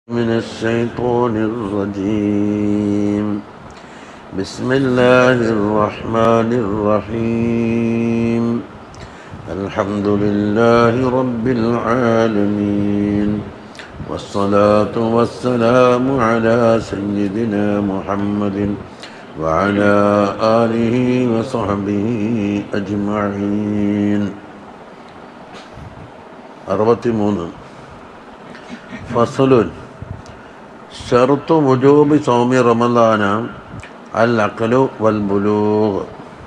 من الشيطان الرجيم بسم الله الرحمن الرحيم الحمد لله رب العالمين والصلاة والسلام على سيدنا محمد وعلى آله وصحبه أجمعين അറുപത്തി മൂന്ന് ഫസലുൻ ഷർത്ത് വുജൂബി സൗമി റമദാന അൽ അക്കലു വൽ ബുലൂഗ്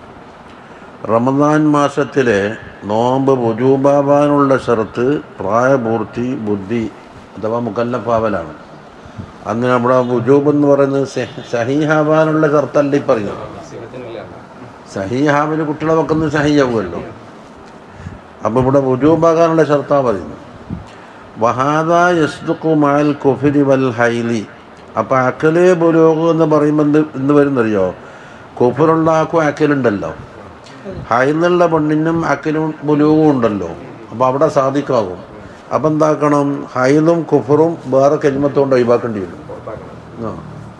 റമദാൻ മാസത്തിലെ നോമ്പ് വുജൂബാവാനുള്ള ഷർത്ത് പ്രായപൂർത്തി ബുദ്ധി അഥവാ മുക്കല്ലഫാവലാണ് അങ്ങനെ നമ്മുടെ വുജൂബ് എന്ന് പറയുന്നത് സഹ- സഹീഹാവാനുള്ള ഷർത്തല്ല ഈ പറയുന്നത് സഹീഹാവിന് കുട്ടികളെ വെക്കുന്നത് സഹിയാവുമല്ലോ അപ്പോൾ ഇവിടെ വുജൂബാകാനുള്ള ഷർത്താ പറയുന്നത് വഹാദ യസ്ദുഖു മാൽ കുഫിരി വൽ ഹൈലി അപ്പോൾ അക്കല് ബുലൂഗ് എന്ന് പറയുമ്പോൾ എന്ത് എന്ത് വരുന്നറിയോ കുഫറുള്ള ആക്കും അക്കലുണ്ടല്ലോ ഹൈലുള്ള പെണ്ണിനും അക്കലും ബുലൂഗും ഉണ്ടല്ലോ അപ്പോൾ അവിടെ സാധിക്കാകും അപ്പം എന്താക്കണം ഹൈലും കുഫറും വേറെ കെൽമത്തോണ്ട് ഒഴിവാക്കേണ്ടി വരും ആ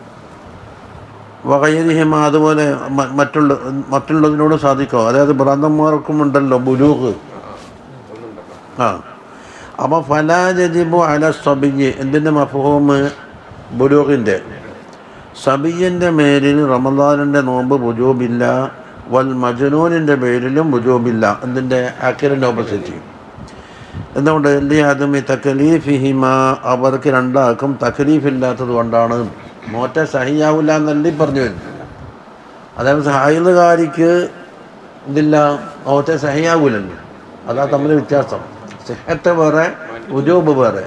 വകയിരിഹിമ അതുപോലെ മ- മറ്റുള്ള മറ്റുള്ളതിനോട് സാധിക്കും അതായത് ഭ്രാന്തന്മാർക്കും ഉണ്ടല്ലോ ബുലൂഗ് ആ അപ്പോൾ ഫലാ ജജിബു അല സബിയ് എന്തിൻ്റെ മഫഹൂമ് ബുലൂഖിൻ്റെ സബിയൻ്റെ മേലിൽ റമദാനിൻ്റെ നോമ്പ് ബുജൂബില്ല വൽ മജനൂനിൻ്റെ പേരിലും ബുജൂബില്ല എന്തിൻ്റെ അക്കിലിൻ്റെ ഓപ്പോസിറ്റ് എന്തുകൊണ്ട് ലിയാദമി തക്കലീഫിഹിമ അവർക്ക് രണ്ടാൾക്കും തക്കലീഫില്ലാത്തത് കൊണ്ടാണ് മോറ്റ സഹിയാവില്ല എന്നല്ലേ പറഞ്ഞു വരുന്നത് അതായത് ഹായുകാരിക്ക് ഇതില്ല മോറ്റ സഹിയാവൂലല്ലോ അതാ തമ്മിൽ വ്യത്യാസം സിഹത്ത് വേറെ വുജൂബ് വേറെ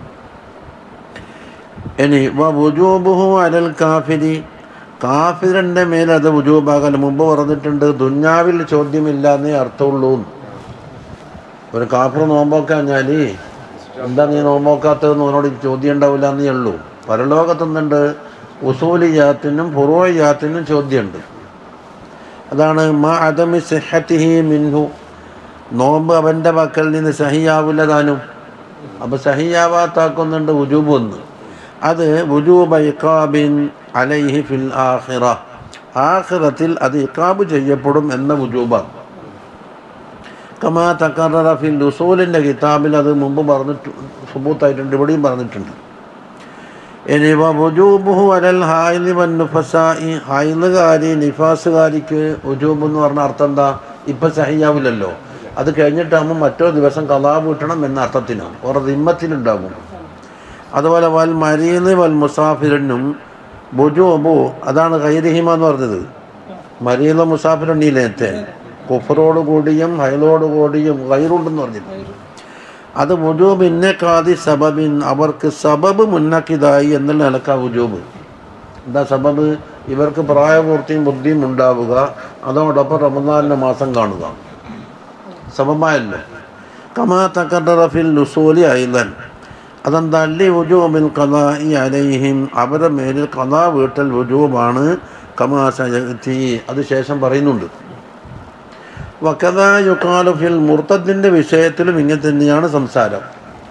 ഇനി വുജൂബുഹു അലൽ കാഫിരി കാഫിറിൻ്റെ മേൽ അത് വുജൂബാകൽ മുമ്പ് പറഞ്ഞിട്ടുണ്ട് ദുഞ്ഞാവിൽ ചോദ്യമില്ല എന്നേ അർത്ഥമുള്ളൂ എന്ന്. ഒരു കാഫർ നോമ്പോക്കെ കഴിഞ്ഞാൽ എന്താ നീ നോമ്പോക്കാത്തതെന്ന് അവനോട് ചോദ്യം ഉണ്ടാവില്ല എന്നേ ഉള്ളൂ പരലോകത്തുന്നുണ്ട് ഉസൂലിയാത്തിനും ഫുറോയാത്തിനും ചോദ്യമുണ്ട് അതാണ് മാ അദമി സിഹത്തിഹി മിൻഹു നോമ്പ് അവൻ്റെ പക്കൽ നിന്ന് സഹിയാവില്ല താനും അപ്പോൾ സഹിയാവാത്താക്കുന്നുണ്ട് ഉജൂബ് ഒന്ന് അത് ഉജൂബ ഇക്കാബിൻ അലൈഹി ഫിൽ ആഖിറ ആഖിറത്തിൽ അത് ഇക്കാബ് ചെയ്യപ്പെടും എന്ന ഉജൂബാണ് കമാ തക്കറ ഫിൽ ഉസൂലിൻ്റെ കിതാബിൽ അത് മുമ്പ് പറഞ്ഞിട്ട് സുബൂത്തായിട്ടുണ്ട് ഇവിടെയും പറഞ്ഞിട്ടുണ്ട് ഇനി വുജൂബുഹു അലൽ ഹായിലി വൻ നുഫസായി ഹായിലുകാരി നിഫാസുകാരിക്ക് ഉജൂബ് എന്ന് പറഞ്ഞ അർത്ഥം എന്താ ഇപ്പം സഹിയാവില്ലല്ലോ അത് കഴിഞ്ഞിട്ടാകുമ്പോൾ മറ്റൊരു ദിവസം കലാബ് കിട്ടണം എന്ന അർത്ഥത്തിനാണ് ഓരോ ദിമ്മത്തിലുണ്ടാകും അതുപോലെ വൽ മരീന്ന് വൽ മുസാഫിറിനും ബുജൂബു അതാണ് കൈരിഹിമ എന്ന് പറഞ്ഞത് മരീല മുസാഫിറുണ്ടീ നേരത്തെ കുഫറോട് കൂടിയും ഹൈലോട് കൂടിയും ഗൈറുണ്ടെന്ന് പറഞ്ഞിട്ടുണ്ട് അത് വുജൂബ് ഇന്നക്കാതി സബബിൻ അവർക്ക് സബബ് മുന്നക്കിതായി എന്നുള്ള നിലക്കാ വുജൂബ് എന്താ സബബ് ഇവർക്ക് പ്രായപൂർത്തിയും ബുദ്ധിയും ഉണ്ടാവുക അതോടൊപ്പം റമദാനിൻ്റെ മാസം കാണുക സബബായല്ലോ കമാ തക്കറഫിൽ ലുസൂലി ഐലൻ അതെന്താ അല്ലി വുജൂബിൽ കഥായി അലൈഹിം അവരുടെ മേലിൽ കഥാ വീട്ടൽ വുജൂബാണ് കമാ സയത്തി അത് ശേഷം പറയുന്നുണ്ട് വക്കഥ യുക്കാലു ഫിൽ മുർത്തത്തിൻ്റെ വിഷയത്തിലും ഇങ്ങനെ തന്നെയാണ് സംസാരം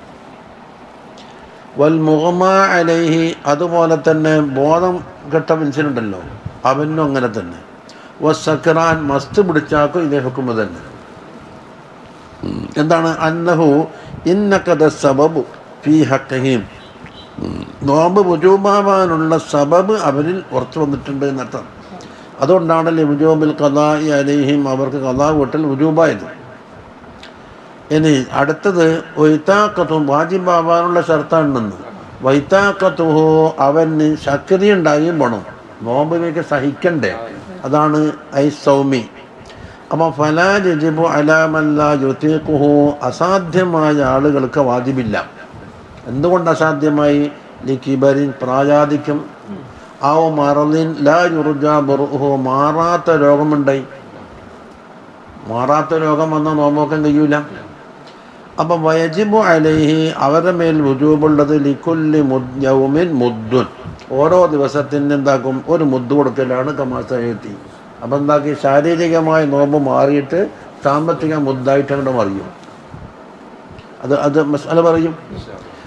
വൽ മുഹമ്മ അലൈഹി അതുപോലെ തന്നെ ബോധം കെട്ട മനുഷ്യനുണ്ടല്ലോ അവനും അങ്ങനെ തന്നെ വസക്കറാൻ മസ്ത് പിടിച്ചാക്കും ഇതേ ഹുക്കുമ തന്നെ എന്താണ് അന്നഹു ഇന്നക്കഥ സബബു ഫി ഹക്കഹീം നോമ്പ് വുജൂബാവാനുള്ള സബബ് അവരിൽ പുറത്തു വന്നിട്ടുണ്ട് എന്നർത്ഥം അതുകൊണ്ടാണല്ലേ വുജൂബിൽ കഥായി അലൈഹിം അവർക്ക് കഥാ വീട്ടൽ വുജൂബായത് ഇനി അടുത്തത് വൈത്താക്കത്തും വാജിബാവാനുള്ള ഷർത്താണെന്ന് വൈത്താക്കത്തുഹോ അവന് ശക്തി ഉണ്ടാകുകയും വേണം നോമ്പിലേക്ക് സഹിക്കണ്ടേ അതാണ് ഐ സൗമി അപ്പം ഫലാ രജിബു അലാമല്ല യുത്തീഖുഹു അസാധ്യമായ ആളുകൾക്ക് വാജിബില്ല എന്തുകൊണ്ട് അസാധ്യമായി ലിക്കിബരിൻ പ്രായാധിക്യം ആവോ മറലിൻ ലാ യുർജ ബുർഹു മാറാത്ത രോഗമുണ്ടായി മാറാത്ത രോഗം വന്നാൽ നോമ്പോക്കാൻ കഴിയൂല അപ്പം വയജിബു അലൈഹി അവരുടെ മേൽ വുജൂബുള്ളത് ലിക്കുല്ലി മുദ്യൗമിൻ മുദ്ദുൻ ഓരോ ദിവസത്തിന് എന്താക്കും ഒരു മുദ്ദ് കൊടുക്കലാണ് കമാസത്തി അപ്പം എന്താക്കി ശാരീരികമായ നോമ്പ് മാറിയിട്ട് സാമ്പത്തിക മുദ്ദായിട്ട് അങ്ങോട്ട് മറിയും അത് അത് മസാല പറയും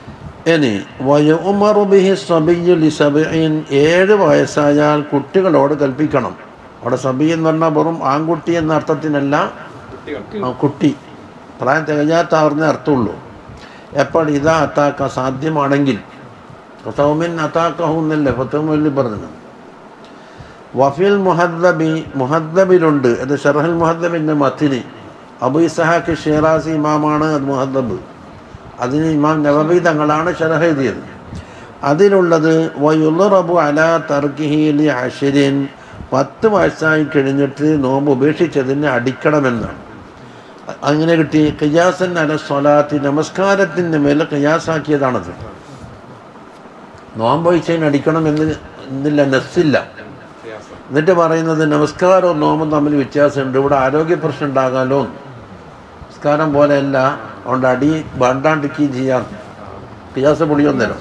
ഇനി വയുമറു ബിഹി സബിയ്യു ലിസബഇൻ ഏഴ് വയസ്സായാൽ കുട്ടികളോട് കൽപ്പിക്കണം അവിടെ സബി എന്ന് പറഞ്ഞാൽ വെറും ആൺകുട്ടി എന്ന അർത്ഥത്തിനല്ല കുട്ടികൾ ആ കുട്ടി പ്രായം തികഞ്ഞാത്ത പറഞ്ഞ അർത്ഥമുള്ളൂ എപ്പോൾ ഇതാ അത്താക്ക സാധ്യമാണെങ്കിൽ സൗമിൻ അത്താക്കഹു എന്നല്ലേ ഫത്തുമല്ലി പറഞ്ഞത് വഫിൽ മുഹദ്ദബി മുഹദ്ദബിലുണ്ട് അത് ഷർഹൽ മുഹദ്ദബിൻ്റെ മത്തിന് അബു ഇസഹാക്ക് ഷേറാസി ഇമാമാണ് അത് മുഹദ്ദബ് അതിന് ഇമാം നവബി തങ്ങളാണ് ഷറഹ് എഴുതിയത് അതിലുള്ളത് വയുറബു അല തർക്കിഹിലി അഷരിൻ പത്ത് വയസ്സായി കഴിഞ്ഞിട്ട് നോമ്പ് ഉപേക്ഷിച്ചതിന് അടിക്കണമെന്നാണ് അ- അങ്ങനെ കിട്ടി ഖിയാസൻ അല സ്വലാത്തി നമസ്കാരത്തിൻ്റെ മേലെ ഖിയാസാക്കിയതാണത് നോമ്പ് ഒഴിച്ചതിന് അടിക്കണം എന്ന് എന്നില്ല നെസ്സില്ല പ്രയാസം എന്നിട്ട് പറയുന്നത് നമസ്കാരവും നോമ്പും തമ്മിൽ വ്യത്യാസമുണ്ട് ഇവിടെ ആരോഗ്യ പ്രശ്നം ഉണ്ടാകാലോ നമസ്കാരം പോലെയല്ല അതുകൊണ്ട് അടി വേണ്ടാണ്ടിരിക്കുകയും ചെയ്യാം പിയാസ പൊളിയൊന്നല്ലോ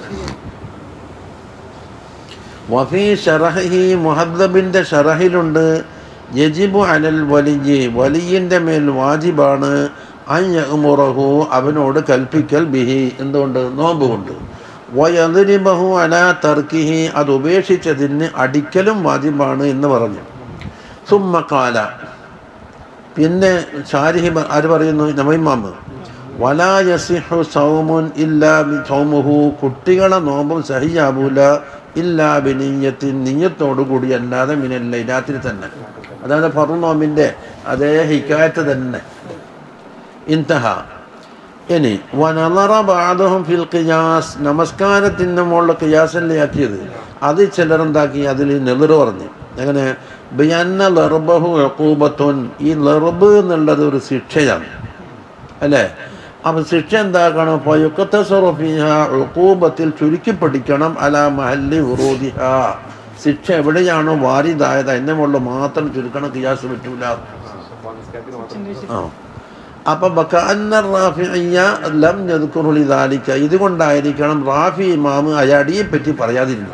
വഫി ഷറഹി മുഹദ്ദബിൻ്റെ ഷറഹിലുണ്ട് യജിബു അലൽ വലിജി വലിയിൻ്റെ മേൽ വാജിബാണ് അയ്യമുറഹു അവനോട് കൽപ്പിക്കൽ ബിഹി എന്തുകൊണ്ട് നോമ്പ് കൊണ്ട് വയതിരിബഹു അല തർക്കിഹി അത് ഉപേക്ഷിച്ചതിന് അടിക്കലും വാജിബാണ് എന്ന് പറഞ്ഞു സുമ്മക്കാല പിന്നെ ഷാരിഹി പ- ആര് പറയുന്നു നമൈമാമ് വലാ യസിഹു സൗമുൻ ഇല്ലാ ബി സൗമുഹു കുട്ടികളെ നോമ്പും സഹിയാവൂല ഇല്ലാ ബിനീയത്തിൻ നീയത്തോടു കൂടി അല്ലാതെ മിനല്ല രാത്രി തന്നെ അതായത് ഫറു നോമ്പിൻ്റെ അതേ ഹിക്കായത്ത് തന്നെ ഇൻതഹ ഇനി വനറ ബാദഹും ഫിൽ ഖിയാസ് നമസ്കാരത്തിൻ്റെ മുകളിൽ ഖിയാസല്ലേ ആക്കിയത് അത് ചിലരെന്താക്കി അതിൽ നെതിറ് പറഞ്ഞു എങ്ങനെ ബിയന്ന ലർബഹു അക്കൂബത്തുൻ ഈ ലർബ് എന്നുള്ളത് ഒരു ശിക്ഷയാണ് അല്ലേ അപ്പം ശിക്ഷ എന്താക്കണം ഫയുക്കത്തസറുഫിഹ ഉക്കൂബത്തിൽ ചുരുക്കി പഠിക്കണം അല മഹല്ലി ഉറൂദിഹ ശിക്ഷ എവിടെയാണോ വാരിതായത് അതിൻ്റെ മുകളിൽ മാത്രം ചുരുക്കണം ഖിയാസ് പറ്റൂല നമസ്കാരത്തിന് മാത്രം ആ അപ്പം ബക്കാന്ന റാഫിയ ലം യദ്കുറുലി ദാലിക്ക ഇതുകൊണ്ടായിരിക്കണം റാഫി ഇമാമ് അയാടിയെ പറ്റി പറയാതിരുന്നത്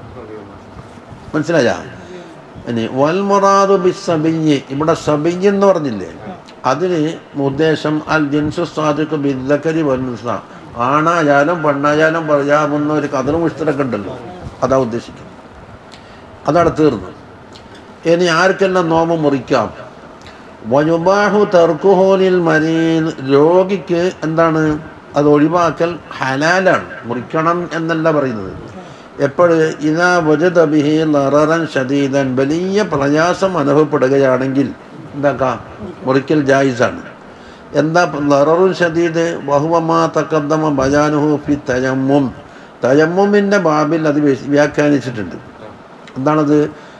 മനസ്സിലായ ഇനി വൽ മുറാദു ബി സബിയ്യ് ഇവിടെ സബിയ്യ് എന്ന് പറഞ്ഞില്ലേ അതിന് ഉദ്ദേശം അൽ ജിൻസു സാദിഖ് ബിദ്ദക്കരി വന്നുസ ആണായാലും പെണ്ണായാലും പറയാവുന്ന ഒരു കഥ മുഷ്തരൊക്കെ ഉണ്ടല്ലോ അതാ ഉദ്ദേശിക്കുന്നത് അതാണ് തീർന്നു ഇനി ആർക്കെല്ലാം നോമം മുറിക്കാം വയുബാഹു തർക്കുഹോലിൽ മരീൻ രോഗിക്ക് എന്താണ് അത് ഒഴിവാക്കൽ ഹലാലാണ് മുറിക്കണം എന്നല്ല പറയുന്നത് എപ്പോഴ് ഇതാ വജതബിഹി ലററൻ ഷദീദൻ വലിയ പ്രയാസം അനുഭവപ്പെടുകയാണെങ്കിൽ എന്താക്കാം മുറിക്കൽ ജായിസാണ് എന്താ ലററുൻ ഷദീദ് വഹുവമാ തക്കദ്ദമ ബജാനുഹു ഫി തയമ്മും തയമ്മുമിൻ്റെ ബാബിൽ അത് വ്യ- വ്യാഖ്യാനിച്ചിട്ടുണ്ട് എന്താണത്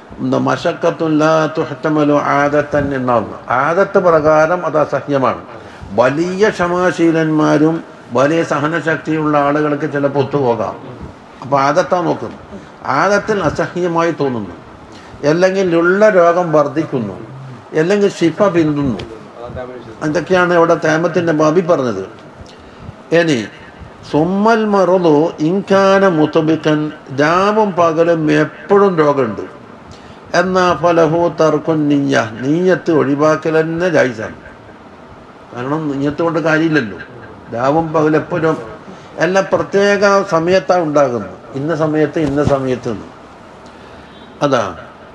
മഷക്കത്തുല്ലാത്തുഹത്തമലു ആദത്തൻ എന്നാവുന്നു ആദത്ത് പ്രകാരം അത് അസഹ്യമാണ് വലിയ ക്ഷമാശീലന്മാരും വലിയ സഹനശക്തിയുള്ള ആളുകൾക്ക് ചിലപ്പോൾ ഒത്തുപോകാം അപ്പോൾ ആദത്താ നോക്കുന്നു ആദത്തിൽ അസഹ്യമായി തോന്നുന്നു അല്ലെങ്കിൽ ഉള്ള രോഗം വർദ്ധിക്കുന്നു അല്ലെങ്കിൽ ശിഫ പിന്തുന്നു അതാ അപേക്ഷിച്ചത് എന്തൊക്കെയാണ് ഇവിടെ തേമത്തിൻ്റെ ബാബി പറഞ്ഞത് ഇനി സുമ്മൽ മറുതു ഇൻകാന മുത്തബിക്കൻ രാവും പകലും എപ്പോഴും രോഗമുണ്ട് എന്നാ ഫലഹു തർക്കും നീയ നീയത്ത് ഒഴിവാക്കൽ തന്നെ ജായിസാണ് കാരണം നീയത്ത് കൊണ്ട് കാര്യമില്ലല്ലോ രാവും പകലും എപ്പോഴും എല്ലാം പ്രത്യേക സമയത്താണ് ഉണ്ടാകുന്നത് ഇന്ന സമയത്ത് ഇന്ന സമയത്ത് എന്ന് അതാ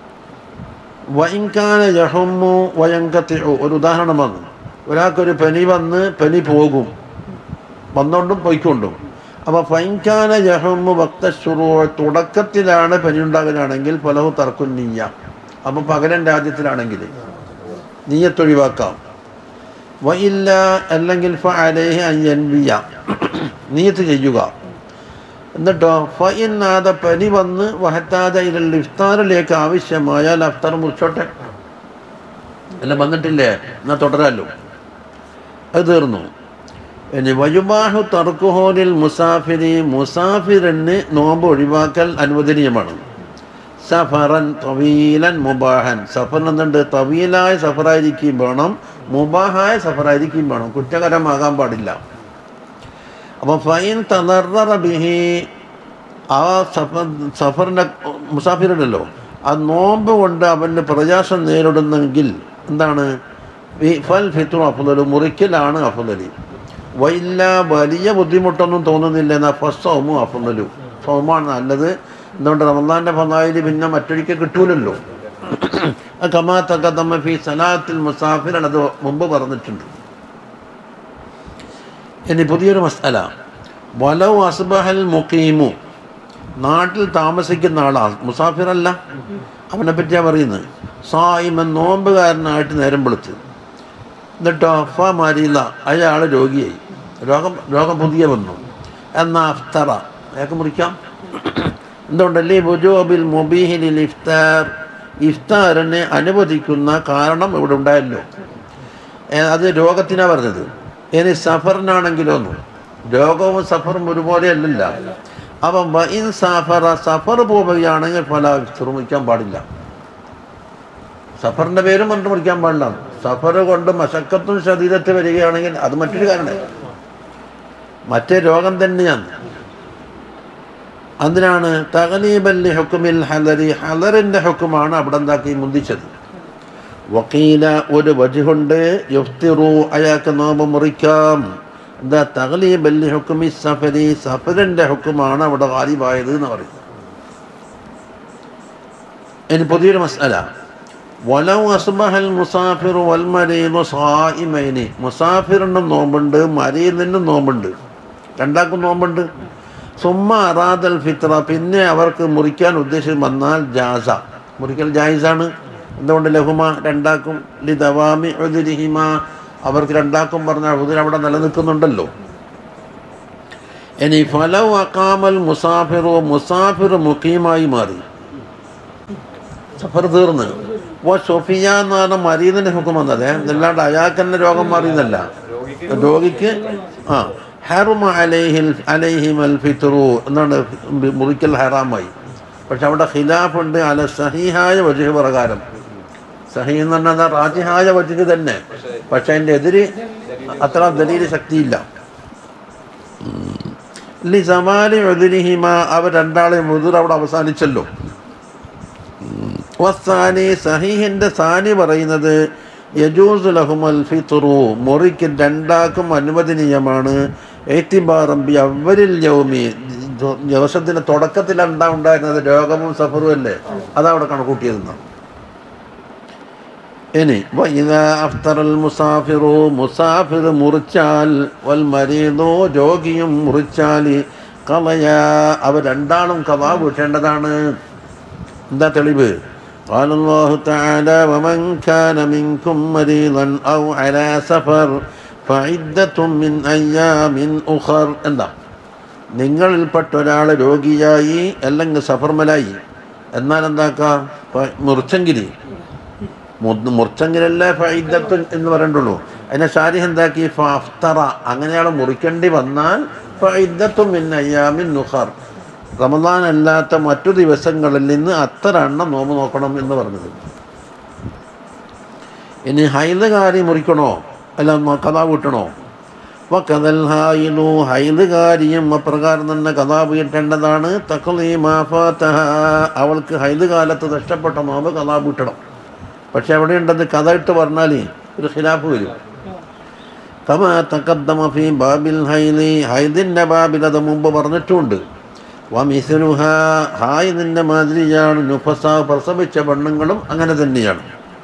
വൈൻകാന യഹമ്മു വയങ്കത്തിഹു ഒരു ഉദാഹരണം വന്നു ഒരാൾക്കൊരു പനി വന്ന് പനി പോകും വന്നുകൊണ്ടും പോയിക്കൊണ്ടും അപ്പോൾ ഫൈൻകാന യഹമ്മു ഭക്തശുറു തുടക്കത്തിലാണ് പനി ഉണ്ടാകലാണെങ്കിൽ പലഹു തർക്കും നീയ അപ്പോൾ പകലൻ രാജ്യത്തിലാണെങ്കിൽ നീയത്തൊഴിവാക്കാം വയില്ല അല്ലെങ്കിൽ ഫ അലേഹി അയ്യൻവിയ നീയത്ത് ചെയ്യുക എന്നിട്ടോ ഫയിന്നാത പനി വന്ന് വഹത്താത ഇരൽ ഇഫ്താറിലേക്ക് ആവശ്യമായാൽ അഫ്താർ മുറിച്ചോട്ടെ എല്ലാം വന്നിട്ടില്ലേ എന്നാൽ തുടരാമല്ലോ അത് തീർന്നു ഇനി വയുബാഹു തർക്കുഹോലിൽ മുസാഫിരി മുസാഫിറിന് നോമ്പ് ഒഴിവാക്കൽ അനുവദനീയമാണ് സഫറൻ തവീലൻ മുബാഹൻ സഫർ എന്നുണ്ട് തവീലായ സഫറായിരിക്കും വേണം മുബാഹായ സഫറായിരിക്കും വേണം കുറ്റകരമാകാൻ പാടില്ല അപ്പോൾ ഫൈൻ തളർറ ബിഹി ആ സഫർ സഫറിൻ്റെ മുസാഫിറുണ്ടല്ലോ ആ നോമ്പ് കൊണ്ട് അവന് പ്രയാസം നേരിടുന്നെങ്കിൽ എന്താണ് ഈ ഫൽ ഫിത്രു അഫുദൽ മുറിക്കലാണ് അഫുദലി വല്ല വലിയ ബുദ്ധിമുട്ടൊന്നും തോന്നുന്നില്ല എന്നാൽ ഫസ്റ്റ് സോമു അഫുന്നലു സോമാണ് നല്ലത് എന്തുകൊണ്ട് റമദാൻ്റെ ഫലായിൽ പിന്നെ മറ്റൊരിക്കൽ കിട്ടൂലല്ലോ കമാ തക്കതമ്മ ഫി സലാത്തിൽ മുസാഫിർ അത് മുമ്പ് പറഞ്ഞിട്ടുണ്ട് ഇനി പുതിയൊരു മസാല വലൗ അസ്ബഹൽ മുഖീമു നാട്ടിൽ താമസിക്കുന്ന ആളാണ് മുസാഫിറല്ല അവനെ പറ്റിയാ പറയുന്നത് സായിമൻ നോമ്പുകാരനായിട്ട് നേരം വെളുത്ത് എന്നിട്ടോ ഫ മരില അയാൾ രോഗിയായി രോഗം രോഗം പുതിയ വന്നു എന്നാ അഫ്തറ അയാൾക്ക് മുറിക്കാം എന്തുകൊണ്ടല്ലേ ബുജോബിൽ മൊബീഹിലിൽ ഇഫ്താർ ഇഫ്താറിനെ അനുവദിക്കുന്ന കാരണം ഇവിടെ ഉണ്ടായല്ലോ ഏ, അത് രോഗത്തിനാണ് പറഞ്ഞത് ഇനി സഫറിനാണെങ്കിലോന്നു രോഗവും സഫറും ഒരുപോലെ അല്ലല്ല അപ്പം വഇൻ സഫറ സഫർ പോവുകയാണെങ്കിൽ ഫല ശ്രമിക്കാൻ പാടില്ല സഫറിൻ്റെ പേരും പറഞ്ഞിട്ട് മുറിക്കാൻ പാടില്ല സഫർ കൊണ്ട് മശക്കത്തും ശരീരത്തിൽ വരികയാണെങ്കിൽ അത് മറ്റൊരു കാരണം മറ്റേ രോഗം തന്നെയാണ് അതിനാണ് തകലീബല്ലി ഹുക്കുമിൽ ഹലരി ഹലറിൻ്റെ ഹുക്കുമാണ് അവിടെ എന്താക്കി മുന്തിച്ചത് വക്കീല ഒരു വജുകൊണ്ട് യുഫ്തിറു അയാൾക്ക് നോമ്പ് മുറിക്കാം എന്താ തകലീബല്ലി ഹുക്കുമി സഫരി സഫറിൻ്റെ ഹുക്കുമാണ് അവിടെ ഗാലിബായത് എന്ന് പറയുന്നത് ഇനി പുതിയൊരു മസാല വലൗ അസ്ബഹൽ മുസാഫിർ വൽ മരീദു സായിമൈനി മുസാഫിറിനും നോമ്പുണ്ട് മരീദിനും നോമ്പുണ്ട് രണ്ടാക്കും നോമ്പുണ്ട് സുമ്മ അറാദൽ ഫിത്ര പിന്നെ അവർക്ക് മുറിക്കാൻ ഉദ്ദേശം വന്നാൽ ജാസ മുറിക്കൽ ജായിസാണ് എന്തുകൊണ്ട് ലഹുമ രണ്ടാക്കും ലി ദവാമി ഉദിരിഹിമ അവർക്ക് രണ്ടാക്കും പറഞ്ഞാൽ ഉദിർ അവിടെ നിലനിൽക്കുന്നുണ്ടല്ലോ ഇനി ഫലവ് അക്കാമൽ മുസാഫിറോ മുസാഫിർ മുഖീമായി മാറി സഫർ തീർന്ന് ഓ സൊഫിയ എന്ന് പറഞ്ഞ മരീദിൻ്റെ ഹുക്കും വന്നത് അല്ലാണ്ട് അയാൾക്ക് തന്നെ രോഗം മാറിയെന്നല്ല രോഗിക്ക് രോഗിക്ക് ആ ഹെറുമ അലൈഹിൽ അലൈഹിമൽ ഫിത്രു എന്നാണ് മുറിക്കൽ ഹറാമായി പക്ഷെ അവിടെ ഖിലാഫുണ്ട് അല സഹിഹായ വജുഹ് പ്രകാരം സഹി എന്ന് പറഞ്ഞാൽ റാജിഹായ വജുഹ് തന്നെ പക്ഷെ അതിൻ്റെ എതിര് അത്ര ദലീൽ ശക്തിയില്ല ലി സമാലി ഉദിരിഹിമ അവർ രണ്ടാളെയും മുതിർ അവിടെ അവസാനിച്ചല്ലോ വസാനി സഹീഹിൻ്റെ സാനി പറയുന്നത് യജൂസ് ലഹുമൽ ഫിത്രു മുറിക്ക് രണ്ടാക്കും അനുവദനീയമാണ് ഏത്തിബാറമ്പി അവരിൽ യൗമി ദിവസത്തിൻ്റെ തുടക്കത്തിൽ എന്താ ഉണ്ടായിരുന്നത് രോഗവും സഫറും അല്ലേ അതാ അവിടെ കണക്കൂട്ടിയതെന്ന് ഇനി വൈദ അഫ്തറൽ മുസാഫിറു മുസാഫിർ മുറിച്ചാൽ വൽ മരീദോ രോഗിയും മുറിച്ചാൽ കളയ അവർ രണ്ടാളും കഥാ വീട്ടേണ്ടതാണ് എന്താ തെളിവ് قال الله تعالى ومن كان منكم مريضا أو على سفر فعدة من أيام أخر എന്താ നിങ്ങളിൽപ്പെട്ട ഒരാൾ രോഗിയായി അല്ലെങ്കിൽ സഫർമലായി എന്നാൽ എന്താക്കാം മുറിച്ചെങ്കിൽ മുറിച്ചെങ്കിലല്ലേ ഫൈദത്തുൻ എന്ന് പറയണ്ടുള്ളൂ അതിനെ ഷാരിഹ് എന്താക്കി ഫാഫ്തറ അങ്ങനെയാൾ മുറിക്കേണ്ടി വന്നാൽ ഫൈദത്തും മിൻ അയ്യാമിൻ നുഖർ റമദാൻ അല്ലാത്ത മറ്റു ദിവസങ്ങളിൽ നിന്ന് അത്ര എണ്ണം നോമ്പ് നോക്കണം എന്ന് പറഞ്ഞത് ഇനി ഹൈദകാരി മുറിക്കണോ അല്ല മ- കഥ വീട്ടണോ അപ്പോൾ കഥൽ ഹായിലു ഹൈദകാരിയും അപ്രകാരം തന്നെ കഥ വീട്ടേണ്ടതാണ് തക്ലീ മാഫാത്തഹ അവൾക്ക് ഹൈദ് കാലത്ത് നഷ്ടപ്പെട്ട നോമ്പ് കഥ വീട്ടണം പക്ഷെ എവിടെയുണ്ടത് കഥ ഇട്ട് പറഞ്ഞാൽ ഒരു ഖിലാഫ് വരും കമ തക്കദ്ദമ ഫി ബാബിൽ ഹൈലി ഹൈദിൻ്റെ ബാബിൽ അത് മുമ്പ് പറഞ്ഞിട്ടുമുണ്ട് വമിസുലുഹ ഹായിദിൻ്റെ മാതിരിയാണ് നുഫസ പ്രസവിച്ച പെണ്ണുങ്ങളും അങ്ങനെ തന്നെയാണ്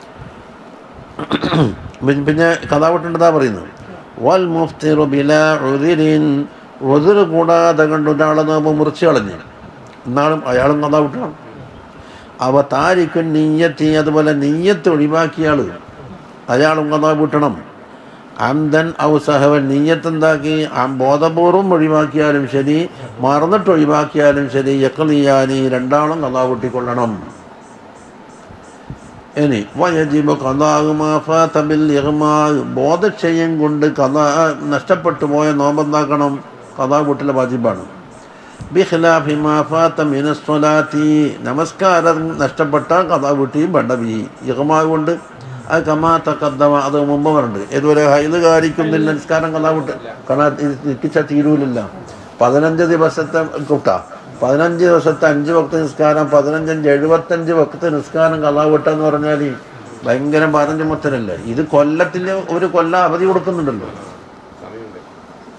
പിന്നെ- പിന്നെ കഥ വിട്ടേണ്ടതാ പറയുന്നത് വൽ മുഫ്തിറു ബില ഉദിരിൻ ഉദിർ കൂടാതെ കണ്ട് ഒരാളെ നോമ്പ് മുറിച്ച് കളഞ്ഞു എന്നാലും അയാളും കഥ വിട്ടണം അവ താരിക്കും നീയത്തി അതുപോലെ നീയത്ത് ഒഴിവാക്കിയ ആൾ അയാളും കഥ വിട്ടണം അന്തൻ ഔ സഹവൻ നീയത്ത് എന്താക്കി ആ ബോധപൂർവം ഒഴിവാക്കിയാലും ശരി മറന്നിട്ട് ഒഴിവാക്കിയാലും ശരി യക്കളിയാനി രണ്ടാളും കഥ കൂട്ടിക്കൊള്ളണം ഇനി വയജീബ് കഥാകുമാഫിൽ ബോധക്ഷയം കൊണ്ട് കഥ നഷ്ടപ്പെട്ടു പോയ നോമ്പെന്താക്കണം കഥാ കൂട്ടിലെ വാജിബാണ് ബിഖിലാഫി മാഫാത്ത മിനസ്വലാത്തി നമസ്കാരം നഷ്ടപ്പെട്ട കഥ വീട്ടിയും വേണ്ട ബി ഇഹമാവ് കൊണ്ട് അത് കമാ തക്കദ്ദമ അത് മുമ്പ് പറഞ്ഞിട്ടുണ്ട് ഇതുവരെ ഹൈദ് കാരിക്കുന്നില്ല നിസ്കാരം കഥ വിട്ട് കാരണം നിൽക്കിച്ച തീരൂലില്ല പതിനഞ്ച് ദിവസത്തെ കുട്ട പതിനഞ്ച് ദിവസത്തെ അഞ്ച് വക്ത നിസ്കാരം പതിനഞ്ചഞ്ച് എഴുപത്തഞ്ച് വക്ത നിസ്കാരം കഥ വിട്ടെന്ന് പറഞ്ഞാൽ ഭയങ്കര പതിനഞ്ച് മുത്തരല്ലേ ഇത് കൊല്ലത്തിൽ ഒരു കൊല്ലം അവധി കൊടുക്കുന്നുണ്ടല്ലോ സമയമുണ്ട്